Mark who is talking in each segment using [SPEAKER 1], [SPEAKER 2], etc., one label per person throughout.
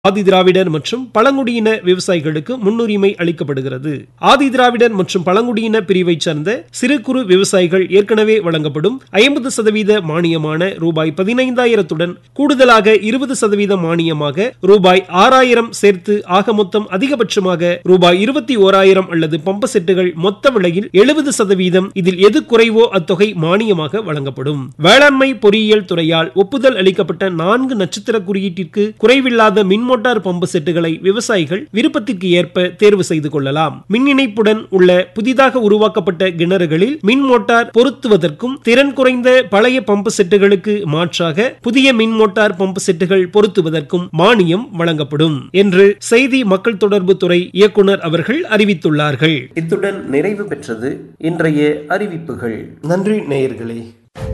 [SPEAKER 1] ஆதிதிராவிடர் மற்றும் பழங்குடியின விவசாயிகளுக்கு முன்னுரிமை அளிக்கப்படுகிறது ஆதிதிராவிடர் மற்றும் பழங்குடியின பிரிவைச் சேர்ந்த சிறு குறு விவசாயிகள் ஏற்கனவே வழங்கப்படும் ஐம்பது சதவீத மானியமான ரூபாய் பதினைந்தாயிரத்துடன் கூடுதலாக இருபது சதவீத மானியமாக ரூபாய் ஆறாயிரம் சேர்த்து ஆக மொத்தம் அதிகபட்சமாக ரூபாய் இருபத்தி ஓராயிரம் அல்லது பம்பு செட்டுகள் மொத்த விலையில் எழுபது சதவீதம் இதில் எது குறைவோ அத்தொகை மானியமாக வழங்கப்படும் வேளாண்மை பொறியியல் துறையால் ஒப்புதல் அளிக்கப்பட்ட நான்கு நட்சத்திர குறியீட்டிற்கு குறைவில்லாத மின் மோட்டார் பம்பு செட்டுகளை விவசாயிகள் விருப்பத்திற்கு ஏற்ப தேர்வு செய்து கொள்ளலாம் மின் இணைப்புடன் உள்ள புதிதாக உருவாக்கப்பட்ட கிணறுகளில் மின் மோட்டார் பொருத்துவதற்கும் திறன் குறைந்த பழைய பம்பு செட்டுகளுக்கு மாற்றாக புதிய மின் மோட்டார் பம்பு செட்டுகள் பொருத்துவதற்கும் மானியம் வழங்கப்படும் என்று செய்தி மக்கள் தொடர்பு துறை இயக்குனர் அவர்கள் அறிவித்துள்ளார்கள் இத்துடன் நிறைவு பெற்றது இன்றைய அறிவிப்புகள் நன்றி நேயர்களே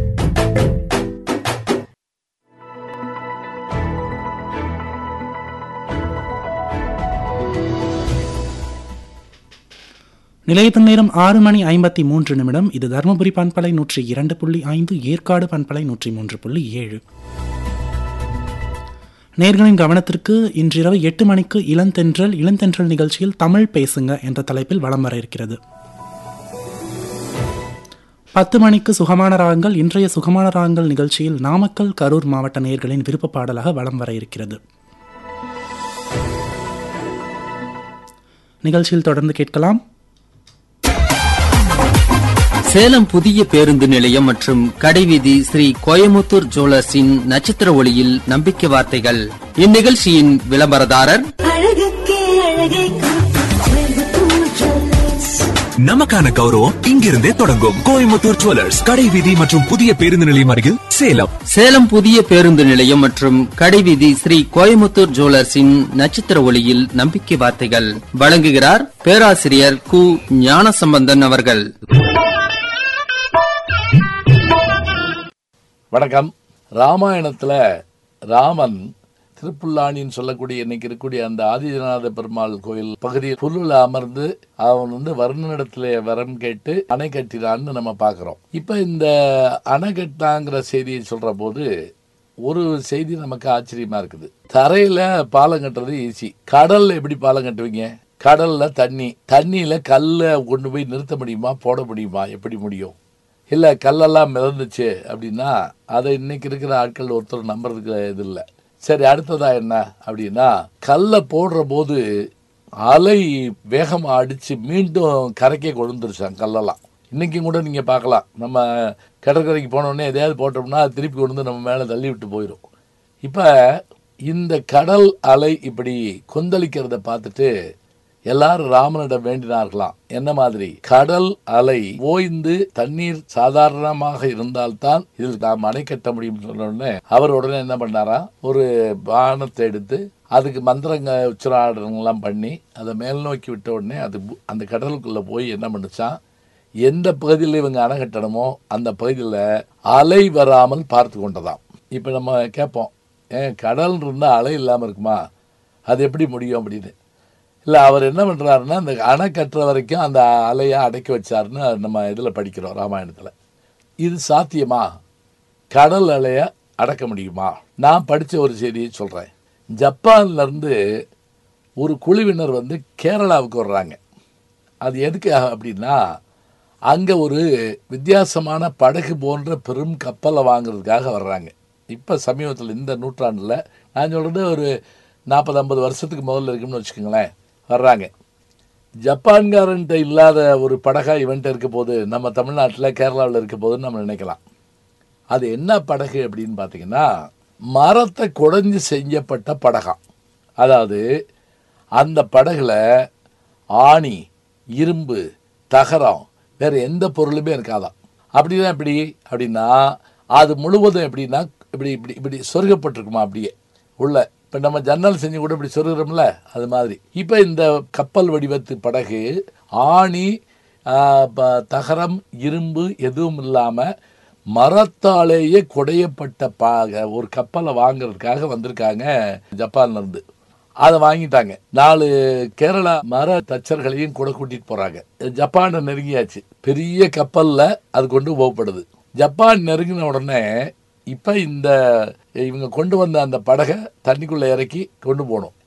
[SPEAKER 2] நிலையத்தின் நேரம் ஆறு மணி ஐம்பத்தி மூன்று நிமிடம் இது தருமபுரி பண்பலை நூற்றி இரண்டு புள்ளி ஐந்து ஏற்காடு பண்பலை நூற்றி மூன்று புள்ளி ஏழு நேர்களின் கவனத்திற்கு இன்றிரவு எட்டு மணிக்கு இளந்தென்றல் இளந்தென்றல் நிகழ்ச்சியில் தமிழ் பேசுங்க என்ற தலைப்பில் வலம் வர இருக்கிறது பத்து மணிக்கு சுகமான ராகங்கள் இன்றைய சுகமான ராகங்கள் நிகழ்ச்சியில் நாமக்கல் கரூர் மாவட்ட நேர்களின் விருப்ப பாடலாக வலம் வர இருக்கிறது நிகழ்ச்சியில் தொடர்ந்து கேட்கலாம்
[SPEAKER 3] சேலம் புதிய பேருந்து நிலையம் மற்றும் கடைவீதி ஸ்ரீ கோயமுத்தூர் ஜுவல்லர்ஸின் நட்சத்திர ஒளியில் நம்பிக்கை வார்த்தைகள் இந்நிகழ்ச்சியின் விளம்பரதாரர்
[SPEAKER 4] அழகுக்கே அழகை கோயம்புத்தூர் ஜுவல்லர்ஸ்
[SPEAKER 5] நமக்கான கௌரவம் இங்கிருந்தே தொடங்கும் கோயம்புத்தூர் ஜுவல்லர்ஸ் கடை வீதி மற்றும் புதிய பேருந்து நிலையம் அருகில் சேலம்
[SPEAKER 3] சேலம் புதிய பேருந்து நிலையம் மற்றும் கடைவீதி ஸ்ரீ கோயமுத்தூர் ஜுவல்லர்ஸின் நட்சத்திர ஒளியில் நம்பிக்கை வார்த்தைகள் வழங்குகிறார் பேராசிரியர் கு ஞானசம்பந்தன் அவர்கள்
[SPEAKER 6] வணக்கம் ராமாயணத்துல ராமன் திருப்புல்லானின்னு சொல்லக்கூடிய இன்னைக்கு இருக்கக்கூடிய அந்த ஆதிஜநாத பெருமாள் கோயில் பகுதியில் புல்லுல அமர்ந்து அவன் வந்து வருணனிடத்துல வரம் கேட்டு அணை கட்டினான்னு நம்ம பார்க்கிறோம் இப்ப இந்த அணை கட்டினாங்கிற செய்தியை சொல்ற போது ஒரு செய்தி நமக்கு ஆச்சரியமா இருக்குது தரையில பாலம் கட்டுறது ஈஸி கடல்ல எப்படி பாலம் கட்டுவீங்க கடல்ல தண்ணி தண்ணியில கல்லை கொண்டு போய் நிறுத்த முடியுமா போட முடியுமா எப்படி முடியும் இல்ல கல்லெல்லாம் மிதந்துச்சு அப்படின்னா அதை இன்னைக்கு இருக்கிற ஆட்கள் ஒருத்தர் நம்புறதுக்கு இது இல்லை சரி அடுத்ததா என்ன அப்படின்னா கல்லை போடுற போது அலை வேகமா அடிச்சு மீண்டும் கரைக்கே கொழுந்துருச்சான் கல்லெல்லாம் இன்னைக்கும் கூட நீங்க பார்க்கலாம் நம்ம கடற்கரைக்கு போன உடனே எதையாவது போட்டோம்னா அது திருப்பி கொண்டு வந்து நம்ம மேலே தள்ளி விட்டு போயிடும் இப்ப இந்த கடல் அலை இப்படி கொந்தளிக்கிறத பார்த்துட்டு எல்லாரும் ராமனிடம் வேண்டினார்களாம் என்ன மாதிரி கடல் அலை ஓய்ந்து தண்ணீர் சாதாரணமாக இருந்தால்தான் இதில் நாம் அணை கட்ட முடியும் சொன்ன உடனே அவர் உடனே என்ன பண்ணாரா ஒரு பானத்தை எடுத்து அதுக்கு மந்திரங்க உச்சராடனெல்லாம் பண்ணி அதை மேல் நோக்கி விட்ட உடனே அது பு- அந்த கடலுக்குள்ள போய் என்ன பண்ணுச்சான் எந்த பகுதியில் இவங்க அணை கட்டணுமோ அந்த பகுதியில் அலை வராமல் பார்த்து கொண்டதாம் இப்போ நம்ம கேட்போம் ஏன் கடல் இருந்தால் அலை இல்லாமல் இருக்குமா அது எப்படி முடியும் அப்படின்னு இல்லை அவர் என்ன பண்ணுறாருன்னா அந்த அணை கட்டுற வரைக்கும் அந்த அலையை அடக்கி வச்சாருன்னு நம்ம இதில் படிக்கிறோம் ராமாயணத்தில் இது சாத்தியமா கடல் அலையை அடக்க முடியுமா நான் படித்த ஒரு செய்தியை சொல்கிறேன் ஜப்பான்லேருந்து ஒரு குழுவினர் வந்து கேரளாவுக்கு வர்றாங்க அது எதுக்காக அப்படின்னா அங்கே ஒரு வித்தியாசமான படகு போன்ற பெரும் கப்பலை வாங்குறதுக்காக வர்றாங்க இப்போ சமீபத்தில் இந்த நூற்றாண்டில் நான் சொல்கிறது ஒரு நாற்பது ஐம்பது வருஷத்துக்கு முதல்ல இருக்குன்னு வச்சுக்கோங்களேன் வர்றாங்க ஜப்பான்காரன்ட்ட இல்லாத ஒரு படகா இவன்ட்ட இருக்க போது நம்ம தமிழ்நாட்டில் கேரளாவில் இருக்க போதுன்னு நம்ம நினைக்கலாம் அது என்ன படகு அப்படின்னு பார்த்தீங்கன்னா மரத்தை குடைஞ்சு செஞ்சப்பட்ட படகாம் அதாவது அந்த படகுல ஆணி இரும்பு தகரம் வேற எந்த பொருளுமே இருக்காதாம் அப்படின்னா எப்படி அப்படின்னா அது முழுவதும் எப்படின்னா இப்படி இப்படி இப்படி சொருகப்பட்டிருக்குமா அப்படியே உள்ள இப்போ நம்ம ஜன்னல் செஞ்சு கூட இப்படி சொருகிறோம்ல அது மாதிரி இப்போ இந்த கப்பல் வடிவத்து படகு ஆணி ஆ, ப- தகரம் இரும்பு எதுவும் இல்லாமல் மரத்தாலேயே குடையப்பட்ட பா ஒரு கப்பலை வாங்குறதுக்காக வந்திருக்காங்க ஜப்பான்ல இருந்து அதை வாங்கிட்டாங்க நாலு கேரளா மர தச்சர்களையும் கூட கூட்டிட்டு போறாங்க ஜப்பானை நெருங்கியாச்சு பெரிய கப்பல்ல அது கொண்டு போகப்படுது ஜப்பான் நெருங்கின உடனே இப்ப இந்த இவங்க கொண்டு வந்த அந்த படகை தண்ணிக்குள்ள இறக்கி கொண்டு போகணும்